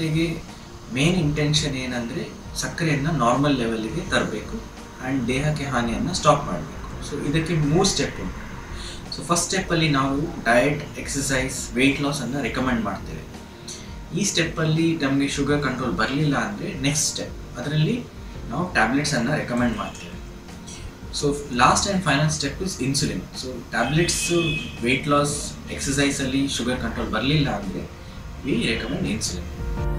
ಮೊದಲಿಗೆ main intention ಏನಂದರೆ ಸಕ್ಕರೆಯನ್ನು ನಾರ್ಮಲ್ ಲೆವೆಲ್ಗೆ ತರಬೇಕು ಆ್ಯಂಡ್ ದೇಹಕ್ಕೆ ಹಾನಿಯನ್ನು ಸ್ಟಾಪ್ ಮಾಡಬೇಕು ಸೊ ಇದಕ್ಕೆ ಮೂರು ಸ್ಟೆಪ್ ಉಂಟು ಸೊ ಫಸ್ಟ್ ಸ್ಟೆಪ್ಪಲ್ಲಿ ನಾವು ಡಯಟ್ ಎಕ್ಸಸೈಸ್ ವೆಯ್ಟ್ ಲಾಸನ್ನು ರೆಕಮೆಂಡ್ ಮಾಡ್ತೇವೆ ಈ ಸ್ಟೆಪ್ಪಲ್ಲಿ ನಮಗೆ ಶುಗರ್ ಕಂಟ್ರೋಲ್ ಬರಲಿಲ್ಲ ಅಂದರೆ ನೆಕ್ಸ್ಟ್ ಸ್ಟೆಪ್ ಅದರಲ್ಲಿ ನಾವು ಟ್ಯಾಬ್ಲೆಟ್ಸನ್ನು ರೆಕಮೆಂಡ್ ಮಾಡ್ತೇವೆ so last and final step is insulin so tablets weight loss ಎಕ್ಸಸೈಸಲ್ಲಿ ಶುಗರ್ ಕಂಟ್ರೋಲ್ ಬರಲಿಲ್ಲ ಅಂದರೆ ವಿ ರೆಕಮೆಂಡ್ ಇನ್ಸುಲಿನ್